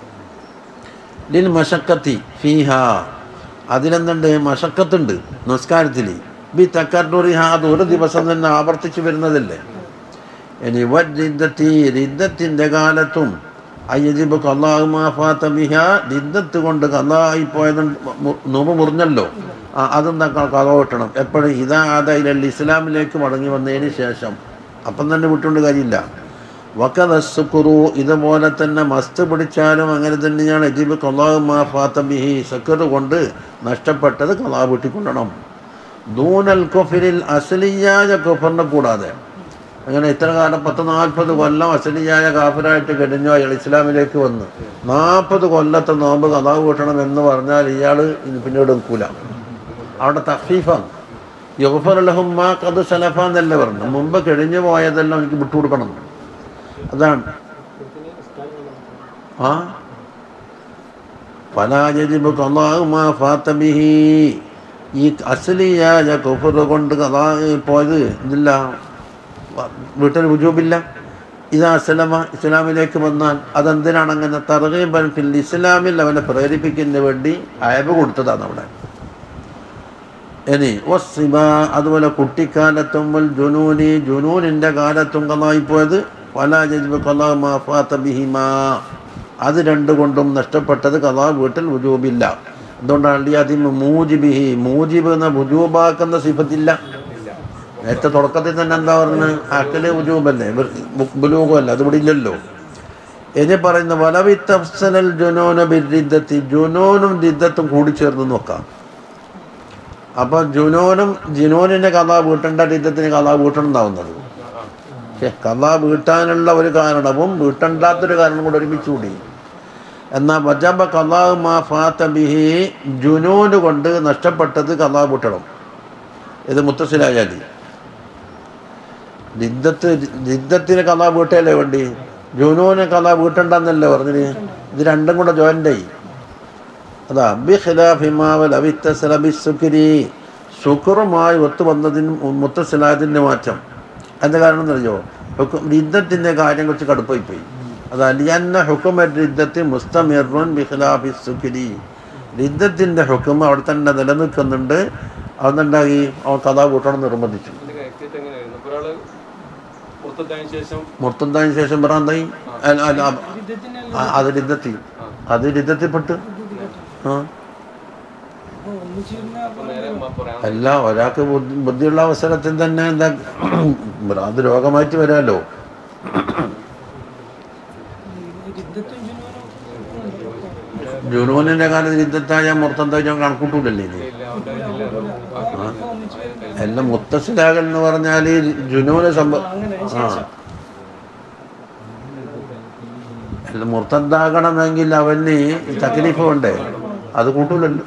ലിൽ മഷക്കത്തി ഫീഹ അതിലെന്തുണ്ട് മഷക്കത്തുണ്ട് നമസ്കാരത്തിൽ ബി തക്കർണുറിഹ അത് ഒരു ദിവസം തന്നെ ആവർത്തിച്ച് വരുന്നതല്ലേ ഇനി വരിദ്ദത്തി റിദ്ദത്തിൻ്റെ കാലത്തും അയ്യജിബ് കല്ലാഹു മാഫാത്ത ബിഹ റിദ്ദത്ത് കൊണ്ട് കല്ലായി പോയത് നോമ്പ് മുറിഞ്ഞല്ലോ ആ അതെന്താ കഥ വെട്ടണം എപ്പോഴും ഇതാ ആദായിലല്ല ഇസ്ലാമിലേക്ക് മടങ്ങി വന്നതിന് ശേഷം അപ്പം തന്നെ വിട്ടുകൊണ്ട് കാര്യമില്ല വക്കതസ്സുക്കുറു ഇതുപോലെ തന്നെ മസ്ത് പിടിച്ചാലും അങ്ങനെ തന്നെയാണ് അജിബ് കല്ലാഹു മാഫാത്ത ബിഹി സക്കറ് കൊണ്ട് നഷ്ടപ്പെട്ടത് കലാ വീട്ടിക്കൊള്ളണം ദൂനൽ കൊഫിരിൽ അസലിയായ കൊഫറിനെ കൂടാതെ അങ്ങനെ ഇത്ര കാലം പത്ത് നാൽപ്പത് കൊല്ലം അസലിയായ കാഫിറായിട്ട് കഴിഞ്ഞു അയാൾ ഇസ്ലാമിലേക്ക് വന്ന് നാൽപ്പത് കൊല്ലത്തെ നോമ്പ് കഥാ കൂട്ടണം എന്ന് പറഞ്ഞാൽ ഇയാൾ ഇനി പിന്നീട് നിൽക്കൂല അവിടെ തഫീഫാണ് യൗഫറലഹുമ്മ കത് സലഫ എന്നല്ല പറഞ്ഞു മുമ്പ് കഴിഞ്ഞു പോയതെല്ലാം എനിക്ക് വിട്ടുകൊടുക്കണം അതാണ് ആ പലാജരിബ് കലാഹുമാ ഫാത്തബിഹി ഈ അസലിയായ കുഫർ കൊണ്ട് കഥാ പോയത് ഇതില്ല വീട്ടിൽ വുജൂബില്ല ഇതാ അസലമ ഇസ്ലാമിലേക്ക് വന്നാൽ അതെന്തിനാണ് അങ്ങനെ തറകീബൻ ഫിൽ ഇസ്ലാമിൽ അവനെ പ്രേരിപ്പിക്കുന്നതിന് വേണ്ടി അയവ് കൊടുത്തതാണ് അവിടെ ഇനി വസ്സിബ അതുപോലെ കുട്ടിക്കാലത്തും വൽ ജുനൂനി ജുനൂനിൻ്റെ കാലത്തും കലായിപ്പോയത് പല ജജ്ബ് കലാ മാഫാത്ത ബിഹിമാ അത് രണ്ട് കൊണ്ടും നഷ്ടപ്പെട്ടത് കലാ വീട്ടിൽ വുജൂബില്ല അതുകൊണ്ടാണ് അതിന് മൂജിബിഹി മൂജിബ് എന്ന വുജൂബാക്കുന്ന സിഫത്തില്ല നേരത്തെ തുടക്കത്തിൽ തന്നെ എന്താ പറഞ്ഞത് അക്കല് വുജൂബല്ലേ ബുലൂഖമല്ല അത് ഇവിടെ ഇല്ലല്ലോ ഇനി പറയുന്ന വലവിത്തഫ്സലൽ ജുനോന ബിരിദ്ദത്തി ജുനോനും റിദ്ദത്തും കൂടി ചേർന്ന് നോക്കാം അപ്പോൾ ജുനോനും ജിനോനിൻ്റെ കഥ വീട്ടേണ്ട റിദ്ദത്തിന് കഥ വീട്ടണം എന്നാവുന്നത് പക്ഷേ കഥ വീട്ടാനുള്ള ഒരു കാരണവും വീട്ടണ്ടാത്തൊരു കാരണം കൂടെ ഒരുമിച്ച് കൂടി എന്നാൽ വജബ കലാ മാ ഫാത്ത ബിഹി ജുനൂന് കൊണ്ട് നഷ്ടപ്പെട്ടത് കലാ വീട്ടണം ഇത് മുത്തസിലായാലി രിദ്ദത്ത് രിദ്ദത്തിന് കഥ വീട്ടല്ലേ വേണ്ടി ജുനൂന് കഥ വീട്ടണ്ടെന്നല്ലേ പറഞ്ഞിന് ഇത് രണ്ടും കൂടെ ജോയിൻ്റായി അതാ ബി ഖിലാഫിമാവൽ അവിത്തസല ബി സുക്കിരി ശുക്റുമായി ഒത്തു വന്നതിന് മുത്തസിലായതിൻ്റെ മാറ്റം എന്താ കാരണം എന്നറിയോ രിദ്ദത്തിൻ്റെ കാര്യം കുറച്ച് കടുപ്പായി പോയി അതാ ലിയന്ന ഹുക്കും രിദ്ദത്തി മുസ്തമിറുൻ ബി ഖിലാഫി സുക്കിരി രിദ്ദത്തിൻ്റെ ഹുക്കും അവിടെ തന്നെ നിലനിൽക്കുന്നുണ്ട് അതുണ്ടായി അവൻ കഥ കൂട്ടണം നിർബന്ധിച്ചു ഇതിന്റെ കറക്റ്റ് എങ്ങനെയായിരുന്നു അപ്പൊ ഒരാള് പുറത്തെത്താൻ ശേഷം മുർത്തന്തായതിനു ശേഷം പറയാന്തായി അല്ല അല്ല ആ, അത് രിദ്ദത്തി അത് രിദ്ദത്തിൽപ്പെട്ട് ആ അപ്പൊ നേരെ മ- പറയാൻ അല്ല ഒരാൾക്ക് ബുദ്ധി ബുദ്ധിയുള്ള അവസരത്തിൽ തന്നെ എന്താ അത് രോഗമായിട്ട് വരാമല്ലോ ജുനൂനിന്റെ കാലത്ത് യുദ്ധത്തായ മുർത്തന്തായ ഞാൻ കണക്കൂട്ടൂലല്ലേ ഇനി ഇല്ല അവന്റെ ഇല്ല എല്ലാം മുത്തസിലാകൽ എന്ന് പറഞ്ഞാൽ ജുനൂന് സംഭവ ആ അല്ല മുർത്തന്താകണമെങ്കിൽ അവന് ഈ തക്ലീഫ് വേണ്ടേ അത് കൂട്ടൂലല്ലോ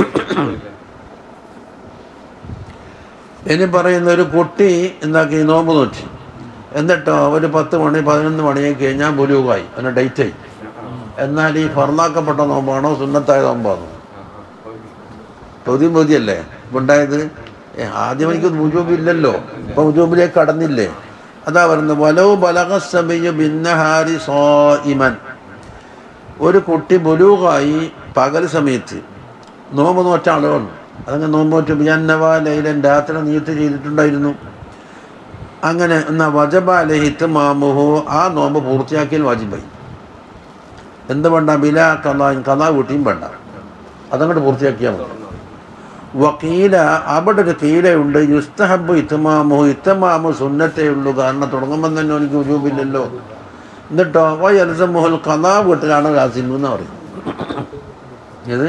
ഇനി പറയുന്ന ഒരു കുട്ടി എന്താക്കി നോമ്പ് നോറ്റി എന്നിട്ടോ ഒരു പത്ത് മണി പതിനൊന്ന് മണിയായി കഴിഞ്ഞാൽ ബുലൂകായി അവന് ഡേറ്റായി എന്നാൽ ഈ ഫർലാക്കപ്പെട്ട നോമ്പാണോ സുന്നത്തായ നോമ്പാണോ ചോദ്യം ചോദ്യമല്ലേ ഉണ്ടായത് ഏ, ആദ്യം എനിക്ക് മുജൂബില്ലല്ലോ ഇപ്പൊ മുജൂബിലേക്ക് കടന്നില്ലേ അതാ പറയുന്നത് വലോ ബലകസമയ ഭിന്നഹാരി സോ ഇമൻ ഒരു കുട്ടി ബുലൂകായി പകൽ സമയത്ത് നോമ്പ് നോറ്റ ആളുകളാണ് അതങ്ങനെ നോമ്പ് നോറ്റ് ബിയന്നവ ലൈലൻ രാത്രി നീത്ത് ചെയ്തിട്ടുണ്ടായിരുന്നു അങ്ങനെ എന്നാ വജബ ലഹിത്ത് മാമുഹു ആ നോമ്പ് പൂർത്തിയാക്കിയാൽ വാജിബായി എന്ത് വേണ്ട ബില കലാ കലാ കൂട്ടിയും വേണ്ട അതങ്ങോട്ട് പൂർത്തിയാക്കിയാൽ മതി വക്കീല അവിടെ ഒരു കീലയുണ്ട് യുസ്തഹബ് ഇത്തമാമു ഇത്തമാമു സുന്നത്തേ ഉള്ളൂ കാരണം തുടങ്ങുമ്പോൾ തന്നെ എനിക്ക് ഉജൂബില്ലല്ലോ എന്നിട്ടോ വയൽസമുഹൽ കലാ വീട്ടിലാണ് ലാസിമു എന്ന് പറയും ഏത്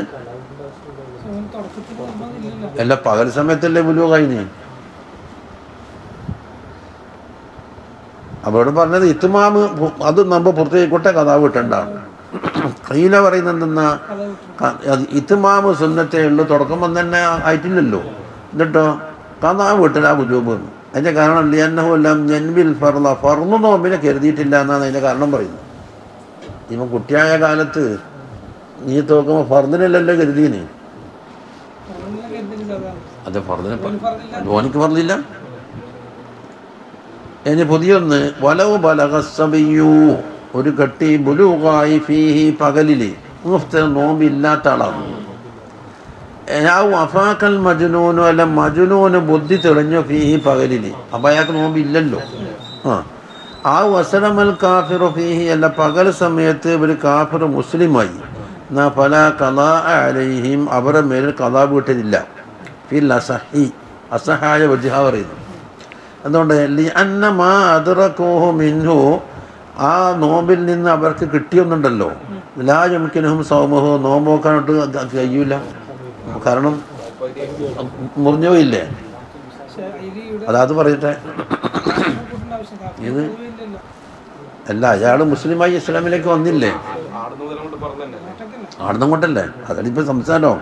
അല്ല പകൽ സമയത്തല്ലേ ബുലു കഴിഞ്ഞ് അവിടെ പറഞ്ഞത് ഇത്തുമാമ് പു- അത് നമ്മൾ പുറത്തേക്കോട്ടെ കഥാ വീട്ടുണ്ടാണ് കയ്യില പറയുന്നത് എന്തെന്നാ ക- അത് ഇത്തുമാമ് സുന്നത്തേ ഉള്ളൂ തുടക്കം തന്നെ ആയിട്ടില്ലല്ലോ എന്നിട്ടോ കഥാ വീട്ടിലാ ബുജൂബ് എന്ന് അതിൻ്റെ കാരണം ലിയന്നഹുല്ലാം ജൻവിൽ ഫർല ഫർന്നു നോമ്പിനെ കരുതിയിട്ടില്ല എന്നാണ് അതിൻ്റെ കാരണം പറയുന്നത് ഇവൻ കുട്ടിയായ കാലത്ത് നീ തോക്കുമ്പോൾ ഫർദിനല്ലല്ലോ കരുതിയന് അത് ഫർദിനെ ഓനിക്ക് ഫർദില്ല ഇനി പുതിയൊന്ന് വലവ് ബലകസബിയു ഒരു കട്ടി ബുലൂകായി ഫീഹി പകലില് മുഫ്തർ നോമ്പില്ലാത്ത ആളാണ് ആ വഫാക്കൽ മജുനൂനു അല്ല മജുനൂന് ബുദ്ധി തെളിഞ്ഞു ഫീഹി പകലിന് അപ്പം അയാൾക്ക് നോമ്പില്ലല്ലോ ആ ആ വസലമൽ കാഫിറു ഫീഹി അല്ല പകൽ സമയത്ത് ഒരു കാഫിർ മുസ്ലിമായി എന്നാ പല കലാ അലൈഹിം അവരുടെ മേലിൽ കലാ വീട്ടിലില്ല ഫിൽ അസഹി അസഹായ വജിഹ പറയുന്നു അതുകൊണ്ട് ലി അന്ന മാ അതിറക്കോഹു മിൻഹു ആ നോമ്പിൽ നിന്ന് അവർക്ക് കിട്ടിയൊന്നുണ്ടല്ലോ ലാ യംകിനഹും സൗമഹോ നോമ്പോക്കാനോട്ട് കഴിയൂല കാരണം മുറിഞ്ഞു പോയില്ലേ പക്ഷേ ഇതിലൂടെ അതാത് പറയട്ടെ കൂട്ടേണ്ട ആവശ്യം ഇത് ഇല്ലല്ലോ അല്ല അയാൾ മുസ്ലിമായി ഇസ്ലാമിലേക്ക് വന്നില്ലേ ആടുന്ന മുതൽ കൊണ്ട് പറഞ്ഞു തന്നെ ഒറ്റക്കല്ല ആടുന്നും കൊണ്ടല്ലേ അതാണ് ഇപ്പം സംസാരം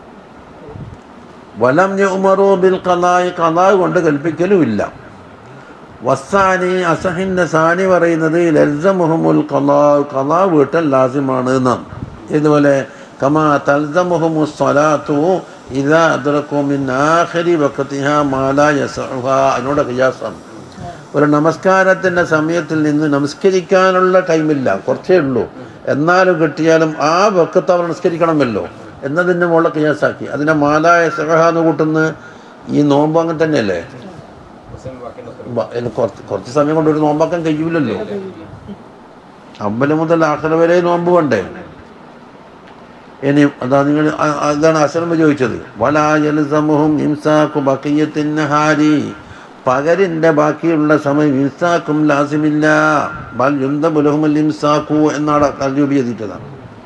വലം ഉമറു ബിൽ കലായി കലാ കൊണ്ട് കൽപ്പിക്കലുമില്ല വസാനി അസഹിൻ്റെ സാനി പറയുന്നത് ലൽസമുഹമുൽ കലാ കലാ വീട്ടൽ ലാസിമാണ് എന്നാണ് ഇതുപോലെ കമാ തൽസമുഹമു സ്വലാത്തു ഇതാ അതിറക്കുമിൻ ആഖരി വക്കത്തിഹ മാല യസഹ അതിനോട് ഖിയാസാണ് ഒരു നമസ്കാരത്തിൻ്റെ സമയത്തിൽ നിന്ന് നമസ്കരിക്കാനുള്ള ടൈമില്ല കുറച്ചേ ഉള്ളൂ എന്നാലും കിട്ടിയാലും ആ വെക്കത്ത് അവർ നമസ്കരിക്കണമല്ലോ എന്നതിൻ്റെ മുകളിൽ കിയാസാക്കി അതിനെ മാലായ സഹ എന്ന് കൂട്ടുന്ന ഈ നോമ്പ് അങ്ങനെ തന്നെയല്ലേ ഹുസൈൻ ബാക്കിന്റെ ഉത്തരം. ബ- ഇനി കുറച്ച് കുറച്ച് സമയം കൊണ്ട് ഒരു നോമ്പാക്കാൻ കഴിയൂലല്ലോ അമ്പലം മുതൽ ആഖിറ വരെ നോമ്പ് വേണ്ടേ ഇനി അതാ നിങ്ങൾ അ- അതാണ് അസലം ചോദിച്ചത് വലാജലസമുഹും ഇംസാക്കു ബക്കിയത്തിന്നഹാരി പകലിൻ്റെ ബാക്കിയുള്ള സമയം ഇംസാക്കും ലാസിമില്ല ബൽ യുന്ത ബുലഹുമൽ ഇംസാക്കു എന്നാണ് കൽജൂബി ചെയ്തിട്ടതാണ്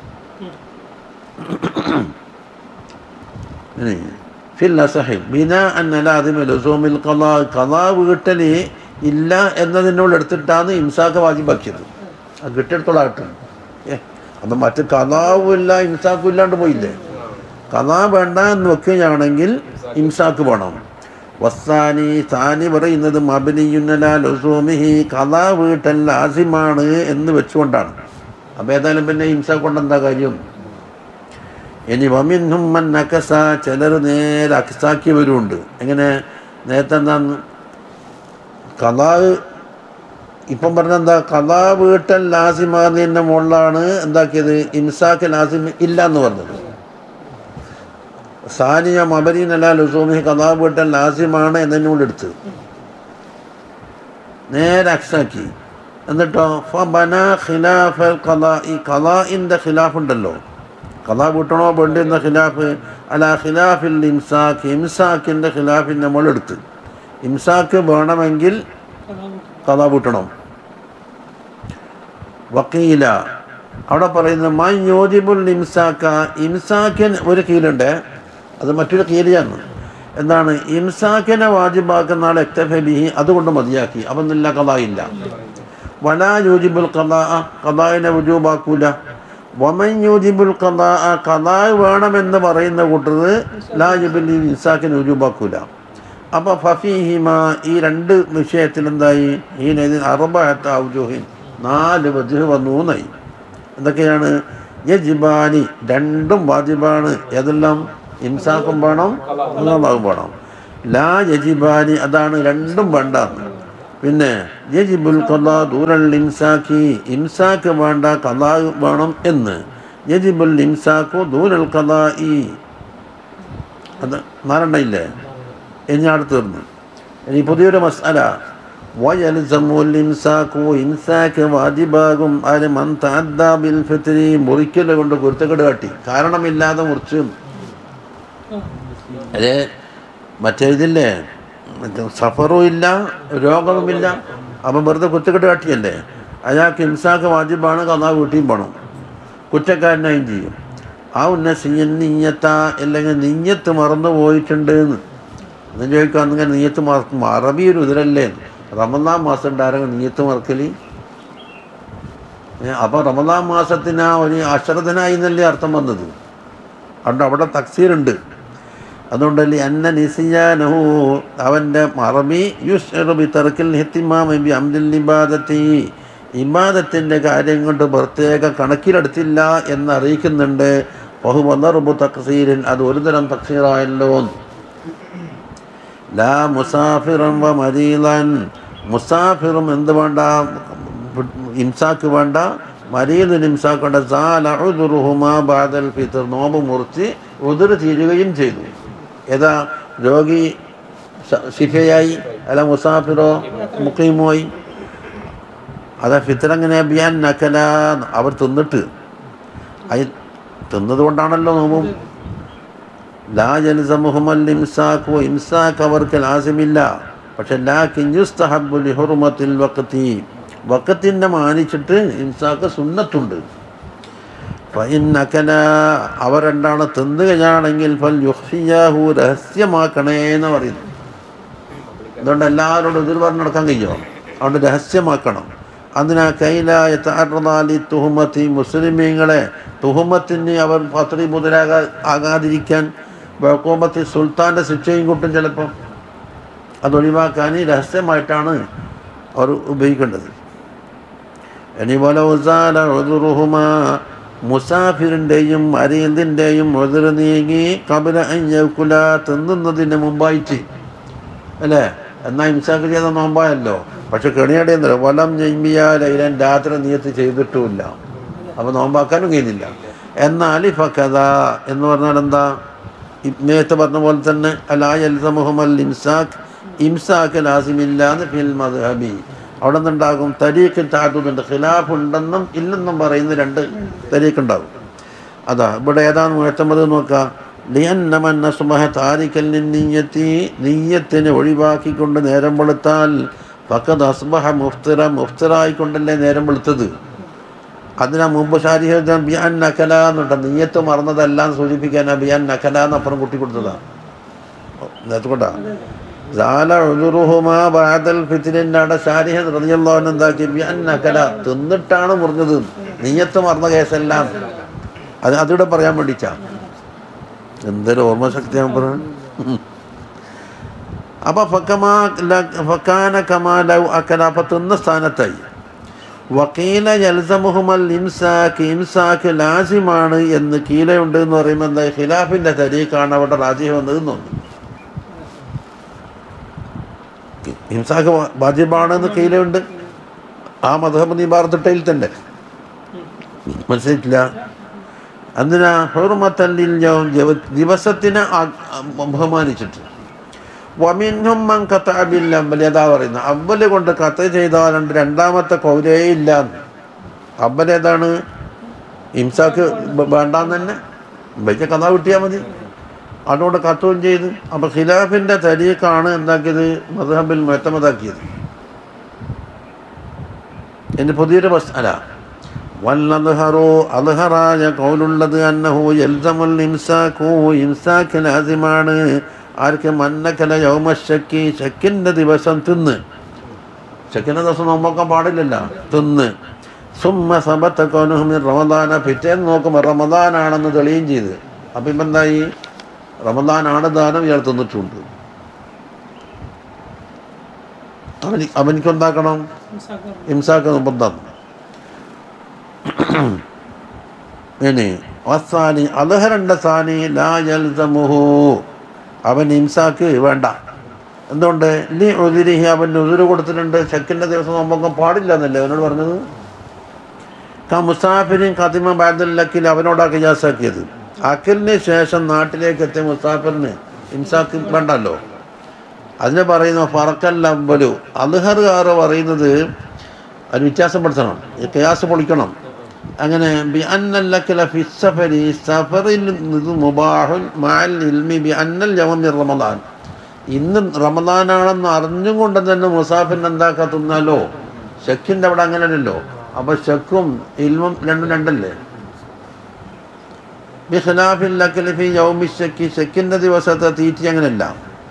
ഇനി ഫിൽ അസഹി ബിന അന്നലാദിമ ലസൂമിൽ കലാ കലാ വീട്ടൽ ഇല്ല എന്നതിനോട് എടുത്തിട്ടാണ് ഇംസാക്ക് വാജിബാക്കിയത് അത് കിട്ടിയെടുത്തോളാട്ടെ ഏ അപ്പം മറ്റ് കലാവും ഇല്ല ഇംസാക്കും ഇല്ലാണ്ട് പോയില്ലേ കലാ വേണ്ട എന്ന് വെക്കുകയാണെങ്കിൽ ഇംസാക്ക് വേണം വസ്സാനി സാനി പറയുന്നത് മബനിയുന്നല ലസൂമിഹി കലാ വീട്ടൽ ലാസിമാണ് എന്ന് വെച്ചുകൊണ്ടാണ് അപ്പം ഏതായാലും പിന്നെ ഇംസാക്ക് കൊണ്ട് എന്താ കാര്യം ഇനി വമിൻഹും മൻ നക്കസ ചിലർ നേരെ അക്സാക്കിയവരുമുണ്ട് എങ്ങനെ നേരത്തെ എന്താന്ന് കലാ ഇപ്പം പറഞ്ഞ എന്താ കലാ വീട്ടൽ ലാസിമാതിൻ്റെ മുകളിലാണ് എന്താക്കിയത് ഇംസാക്ക് ലാസിം ഇല്ല എന്ന് പറഞ്ഞത് സാനിയ മബരീൻ അല്ല ലുസൂമി കലാ വീട്ടൽ ലാസിമാണ് എന്നതിനോട് എടുത്ത് നേരെ അക്സാക്കി എന്നിട്ടോ ഫബന ഖിലാഫ് കലാ ഈ കലാഇൻ്റെ ഖിലാഫ് ഉണ്ടല്ലോ കലാ വീട്ടണോ വേണ്ടി എന്ന ഖിലാഫ് അല ഖിലാഫിൽ ഇംസാക്ക് ഇംസാക്കിൻ്റെ ഖിലാഫിൽ നമ്മൾ എടുത്ത് ഇംസാക്ക് വേണമെങ്കിൽ കലാ വീട്ടണം വക്കീല അവിടെ പറയുന്നത് മൈ യോജിബുൽ ഇംസാക്ക ഇംസാക്കിന് ഒരു കീലുണ്ട് അത് മറ്റൊരു കീലിയാണ് എന്താണ് ഇംസാക്കിനെ വാജിബാക്കുന്ന ആൾ എക്തഫബിഹി അതുകൊണ്ട് മതിയാക്കി അപ്പം നല്ല കലായില്ല വലാ യോജിബുൽ കലാ കലായിനെ വുജൂബാക്കൂല വമൻ യോജിബുൽ കലാ കലാ വേണമെന്ന് പറയുന്ന കൂട്ടത് ലാ യുബിൽ ഇൻസാക്കിന് വുജൂബാക്കൂല അപ്പോൾ ഫഫീഹിമ ഈ രണ്ട് വിഷയത്തിൽ എന്തായി ഈ നദി അറുബാത്ത ഔജുഹിൻ നാല് വജുഹ് വന്നു എന്നായി എന്തൊക്കെയാണ് യജിബാനി രണ്ടും വാജിബാണ് ഏതെല്ലാം ഇംസാക്കും വേണം അള്ളാഹും വേണം ലാ യജിബാനി അതാണ് രണ്ടും വേണ്ട പിന്നെ യജിബുൽ കലാ ദൂരൽ ഇംസാക്കി ഇംസാക്ക് വേണ്ട കലാ വേണം എന്ന് യജിബുൽ ഇംസാക്കു ദൂരൽ കലാ ഈ അത് നാലെണ്ണയില്ലേ ഇനി അടുത്ത് തീർന്നു ഇനി പുതിയൊരു മസാല വയൽസമുൽ ഇംസാക്കു ഇംസാക്ക് വാജിബാകും അത് മൻ തഅദ്ദാ ബിൽ ഫിത്രി മുറിക്കൽ കൊണ്ട് കുരുത്തക്കേട് കാട്ടി കാരണമില്ലാതെ മുറിച്ചു അതെ മറ്റേ ഇതില്ലേ മറ്റേ സഫറും ഇല്ല രോഗവുമില്ല അപ്പം വെറുതെ കുറ്റക്കെട്ട് കാട്ടിയല്ലേ അയാൾക്ക് ഇംസാക്ക് വാജിബാണ് കഥാ വീട്ടിയും പോകണം കുറ്റക്കാരനായും ചെയ്യും ആ ഉന്ന സിയൻ നീയത്ത അല്ലെങ്കിൽ നീയത്ത് മറന്നു പോയിട്ടുണ്ട് എന്ന് എന്ന് ചോദിക്കാം അങ്ങനെ നീയത്ത് മറക്കും അറബി ഒരു ഇതിലല്ലേ റമദാൻ മാസം ഉണ്ടായിരുന്നു നീയത്ത് മറക്കല് അപ്പോൾ റമദാൻ മാസത്തിന് ഒരു അശ്രദ്ധനായി എന്നല്ലേ അർത്ഥം വന്നത് അതുകൊണ്ട് അവിടെ തക്സീറുണ്ട് അതുകൊണ്ടല്ലേ അന്ന നിസിയാനഹു അവൻ്റെ മറബി യുസ്ബി തറക്കിൽ ഹിത്തിമാമി അംദിൽ ഇബാദത്തി ഇബാദത്തിൻ്റെ കാര്യം കൊണ്ട് പ്രത്യേക കണക്കിലെടുത്തില്ല എന്നറിയിക്കുന്നുണ്ട് ബഹുമന്നറുബു തക്സീരിൻ അത് ഒരു തരം തക്സീറായല്ലോ ലാ മുസാഫിറം വ മരീലൻ മുസാഫിറും എന്ത് വേണ്ട ഇംസാക്ക് വേണ്ട മരീദ് നിംസാക്കൊണ്ട് സാല ഉദുറുഹുമാ ബാദൽ ഫിത്തർ നോമ്പ് മുറിച്ച് ഉദുർ തീരുകയും ചെയ്തു ഏതാ രോഗി ശ- ശിഫയായി അല്ല മുസാഫിറോ മുഖീമുമായി അതാ ഫിത്തർ എങ്ങനെ ബിയാൻ നക്കല അവർ തിന്നിട്ട് അയി തിന്നത് കൊണ്ടാണല്ലോ നോമ്പും ലാ ജൽസമുഹുമൽ ഇംസാഖു ഇംസാഖ് അവർക്ക് ലാസിമില്ല പക്ഷെ ലാ കിഞ്ഞുസ്തഹബു ലിഹുർമത്തിൽ വക്കത്തി വക്കത്തിൻ്റെ മാനിച്ചിട്ട് ഇംസാഖ് സുന്നത്തുണ്ട് ഫൈനക്കല അവർ രണ്ടാണ് തിന്നുകയാണെങ്കിൽ ഫൽ യുഹ്സിയാഹു രഹസ്യമാക്കണേ എന്ന് പറയുന്നു അതുകൊണ്ട് എല്ലാവരോടും എതിർ പറഞ്ഞു നടക്കാൻ കഴിയുമോ അതുകൊണ്ട് രഹസ്യമാക്കണം അതിനാ കൈലായ താറനാലി തുഹുമത്തി മുസ്ലിമീങ്ങളെ തുഹുമത്തിന് അവർ പത്രി മുതലാകാ ആകാതിരിക്കാൻ ബഹുമത്തി സുൽത്താൻ്റെ ശിക്ഷയും കിട്ടും ചിലപ്പം അതൊഴിവാക്കാൻ രഹസ്യമായിട്ടാണ് അവർ ഉപയോഗിക്കേണ്ടത് ഇനി പോലെ ഉസാല ഉദുറുഹുമ മുസാഫിറിൻ്റെയും അരീന്തിൻ്റെയും ഉതിർ നീങ്ങി കബല അയ്യക്കുല തിന്നുന്നതിന് മുമ്പായിട്ട് അല്ലേ എന്നാൽ ഇംസാക്ക് ചെയ്ത നോമ്പായല്ലോ പക്ഷെ കെണിയടയുന്നില്ല വലം ജന്മിയാലൈലൻ രാത്രി നീയത്ത് ചെയ്തിട്ടുമില്ല അപ്പോൾ നോമ്പാക്കാനും കഴിയുന്നില്ല എന്നാൽ ഫക്കഥ എന്ന് പറഞ്ഞാൽ എന്താ ഇ- നേരത്തെ പറഞ്ഞ പോലെ തന്നെ അലാ മുഹമ്മദ് ഇംസാഖ് ഇംസാഖ് ലാസിമില്ല എന്ന് ഫിൽ മദ്ഹബി അവിടെ നിന്നുണ്ടാകും തരീഖ് താറ്റുന്നുണ്ട് ഖിലാഫ് ഉണ്ടെന്നും ഇല്ലെന്നും പറയുന്ന രണ്ട് തരീഖ് ഉണ്ടാകും അതാ ഇവിടെ ഏതാണ് മുഴത്തമത് നോക്കാം ലിയന്നമൻ സുമഹ താരിക്കൽ നീയത്തി നീയത്തിനെ ഒഴിവാക്കിക്കൊണ്ട് നേരം വെളുത്താൽ ഫക്കത് അസ്ബഹ മുഫ്തിറ മുഫ്തിറായിക്കൊണ്ടല്ലേ നേരം വെളുത്തത് അതിനാ മുമ്പ് ശാരീരിക ബിയാൻ നക്കല എന്നുണ്ട് നീയത്ത് മറന്നതെല്ലാം സൂചിപ്പിക്കാൻ ബിയാൻ നക്കല എന്ന് അപ്പുറം കുട്ടി കൊടുത്തതാണ് നേരത്തെ കൊണ്ടാ ജാല ഉദുറുഹുമാ ബാദൽ ഫിത്തിനിൻ്റെ അവിടെ ശാരിഹ റളിയല്ലാഹു എന്താക്കി ബിയാൻ നക്കല തിന്നിട്ടാണ് മുറിഞ്ഞത് നീയത്ത് മറന്ന കേസെല്ലാം അത് അതിവിടെ പറയാൻ വേണ്ടിച്ചാ എന്തൊരു ഓർമ്മശക്തിയാണ് പറയുന്നത് അപ്പൊ ഫക്കമാ ല- ഫക്കാന കമാലൗ അക്കല അപ്പൊ തിന്ന സ്ഥാനത്തായി വക്കീല ജൽസമുഹമ്മൽ ഇംസാക്ക് ഇംസാക്ക് ലാസിമാണ് എന്ന് കീലയുണ്ട് എന്ന് പറയുമ്പോൾ എന്താ ഖിലാഫിന്റെ തരീഖാണ് അവിടെ റാജി വന്നത് എന്ന് തോന്നുന്നു ഇംസാക്ക് വാജിബാണെന്ന് കീലയുണ്ട് ആ മധുഹബ് നീ ഭാരതട്ടയിൽ തന്നെ മനസ്സിലായിട്ടില്ല എന്തിനാ ഹുർമത്തല്ലിൽ യൗം ജവ- ദിവസത്തിനെ ആ- ആ- ബഹുമാനിച്ചിട്ട് വമിൻഹും മൻ ഖതഅ ബിൽ അവ്വൽ ഏതാ പറയുന്നത് അവല് കൊണ്ട് കത്ത് ചെയ്താലുണ്ട് രണ്ടാമത്തെ കൗരേ ഇല്ല അവൽ ഏതാണ് ഇംസാക്ക് ബ- വേണ്ടാന്ന് തന്നെ വലിയ കഥ കിട്ടിയാൽ മതി അതുകൊണ്ട് കത്തുകയും ചെയ്ത് അപ്പോൾ ഖിലാഫിൻ്റെ തരീഖാണ് എന്താക്കിയത് മദ്ഹബിൽ മെത്തമതാക്കിയത് എൻ്റെ പുതിയൊരു ബസ് അല്ല വല്ലദ്ഹറു അദ്ഹറായ കൗലുള്ളത് അന്നഹു യൽസമുൽ ഇംസാഖു ഇംസാഖ് ലാസിമാണ് ആർക്ക് മന്നക്കല യൗമശക്കി ശക്കിൻ്റെ ദിവസം തിന്ന് ശക്കിൻ്റെ ദിവസം നോക്കാൻ പാടില്ലല്ലോ തിന്ന് സുമ്മ സബത്ത കൗനുഹുമിൻ റമദാന പിറ്റേന്ന് നോക്കുമ്പോൾ റമദാനാണെന്ന് തെളിയും ചെയ്ത് അപ്പം ഇപ്പം എന്തായി റമദാനാണ് ദാനം ഇയാൾ തിന്നിട്ടുണ്ട് അവന് അവനിക്ക് എന്താക്കണം ഇംസാക്ക് നിർബന്ധം ഇനി വസാനി അലഹരണ്ട സാനി ലാ യൽസമുഹു അവൻ ഇംസാക്ക് വേണ്ട എന്തുകൊണ്ട് ലി ഉതിരിഹി അവൻ ഉതിര് കൊടുത്തിട്ടുണ്ട് ചെക്കിൻ്റെ ദിവസം നോമ്പൊക്കെ പാടില്ല എന്നല്ലേ അവനോട് പറഞ്ഞത് ക മുസാഫിനും കതിമ ബാദുല്ലക്കിൽ അവനോടാ ഖിയാസാക്കിയത് അഖിലിന് ശേഷം നാട്ടിലേക്ക് എത്തിയ മുസാഫിറിന് ഇംസാക്ക് വേണ്ടല്ലോ അതിനെ പറയുന്ന ഫറക്കൽ അവലു അൽഹറുകാർ പറയുന്നത് അത് വ്യത്യാസപ്പെടുത്തണം ഈ കയാസ് പൊളിക്കണം അങ്ങനെ ബി അന്നല്ലക്കല ഫി സഫരി സഫറിൽ ഇത് മുബാഹുൻ മാൽ ഇൽമി ബി അന്നൽ യവമി റമദാൻ ഇന്ന് റമദാനാണെന്ന് അറിഞ്ഞും കൊണ്ട് തന്നെ മുസാഫിന് എന്താക്കാ തിന്നാലോ ഷെക്കിൻ്റെ അവിടെ അങ്ങനെയല്ലല്ലോ അപ്പോൾ ഷെക്കും ഇൽമും രണ്ടും രണ്ടല്ലേ ബി ഖിലാഫിൽ ലക്കലി ഫി യൗമി ഷെക്കി ഷെക്കിൻ്റെ ദിവസത്തെ തീറ്റി അങ്ങനെയല്ല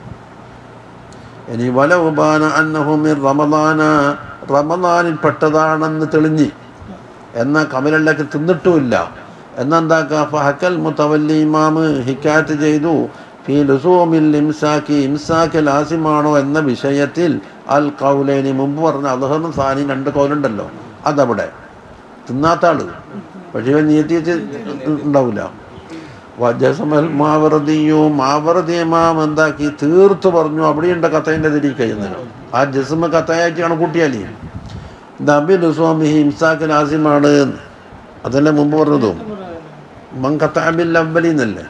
ഇനി വല ഉപാന അന്നഹുമിൻ റമദാന റമദാനിൽ പെട്ടതാണെന്ന് തെളിഞ്ഞ് എന്ന കമലല്ലക്ക് തിന്നിട്ടുമില്ല എന്നെന്താക്കുക ഫഹക്കൽ മുത്തവല്ലി ഇമാമ് ഹിക്കാറ്റ് ചെയ്തു ഫി ലുസൂമിൽ ഇംസാക്കി ഇംസാക്ക് ലാസിമാണോ എന്ന വിഷയത്തിൽ അൽ കൗലേനി മുമ്പ് പറഞ്ഞ അലഹനും സാനി രണ്ട് കൗലുണ്ടല്ലോ അതവിടെ തിന്നാത്ത ആള് പക്ഷേ ഇവൻ നീത്തി വെച്ച് ഉണ്ടാവില്ല വജസമൽ മാവറദിയോ മാവറദി ഇമാം എന്താക്കി തീർത്തു പറഞ്ഞു അവിടെയുണ്ട് കത്തയിൻ്റെ തിരി കഴിയുന്നതിന് ആ ജസ്മ കത്തയായിട്ട് കണക്കൂട്ടിയാലേ ദബിൽ സ്വാമി ഇംസാക്ക് ലാസിമാണ് എന്ന്. അതല്ലേ മുമ്പ് പറഞ്ഞതും മൻ കത്താബിൽ അവലി എന്നല്ലേ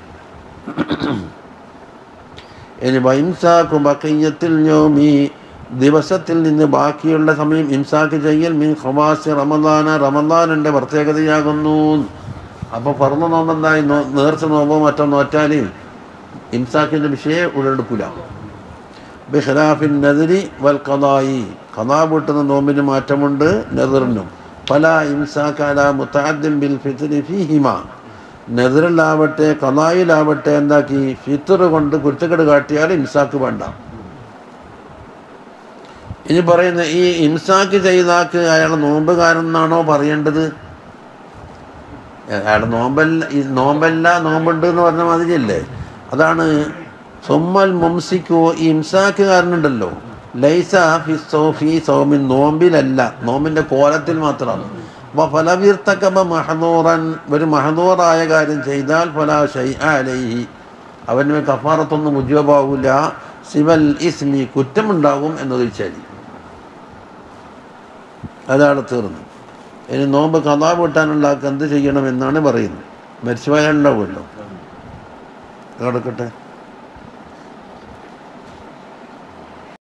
ഇനി വൈംസാക്കു ബക്കയ്യത്തിൽ യോമി ദിവസത്തിൽ നിന്ന് ബാക്കിയുള്ള സമയം ഇംസാക്ക് ചെയ്യൽ മീൻ ഖവാസി റമദാന റമദാനിൻ്റെ പ്രത്യേകതയാകുന്നു അപ്പോൾ പറന്ന നോമ്പെന്തായി നോ നേർച്ച നോമ്പോ മറ്റോ നോറ്റാൽ ഇംസാക്കിൻ്റെ വിഷയം ഉടലെടുക്കില്ല ബിഖലാഫിൻ നദിരി വൽ കഥായി കഥാ വീട്ടുന്ന നോമ്പിന് മാറ്റമുണ്ട് നെതിറിനും പല ഇംസാക്കാല മുത്താദ്ദിൻ ബിൽ ഫിത്രി ഫീഹിമ നെതിറിലാവട്ടെ കഥായിലാവട്ടെ എന്താക്കി ഫിത്തർ കൊണ്ട് കുറ്റക്കെട് കാട്ടിയാൽ ഇംസാക്ക് വേണ്ട ഇനി പറയുന്ന ഈ ഇംസാക്ക് ചെയ്താക്ക് അയാൾ നോമ്പുകാരൻ എന്നാണോ പറയേണ്ടത് അയാൾ നോമ്പല്ല ഈ നോമ്പല്ല നോമ്പുണ്ട് എന്ന് പറഞ്ഞ മാതിരിയല്ലേ അതാണ് സൊമ്മൽ മുംസിക്കോ ഈ ഇംസാക്കുകാരനുണ്ടല്ലോ ലൈസ ഫി സോഫി സോമിൻ നോമ്പിലല്ല നോമ്പിൻ്റെ കോലത്തിൽ മാത്രമാണ് അപ്പോൾ ഫലവീർത്തക്കബ മഹദൂറൻ ഒരു മഹദൂറായ കാര്യം ചെയ്താൽ ഫല ഷൈ അലൈഹി അവന് കഫാറത്തൊന്നും ഉജ്ജോബാവില്ല സിവൽ ഇസ്മി കുറ്റമുണ്ടാകും എന്നത് ശരി അതാണ് തീർന്നു ഇനി നോമ്പ് കഥാ വീട്ടാനുള്ള ആൾക്ക് എന്ത് ചെയ്യണമെന്നാണ് പറയുന്നത് മരിച്ചുപോയാലുണ്ടാവുമല്ലോ കിടക്കട്ടെ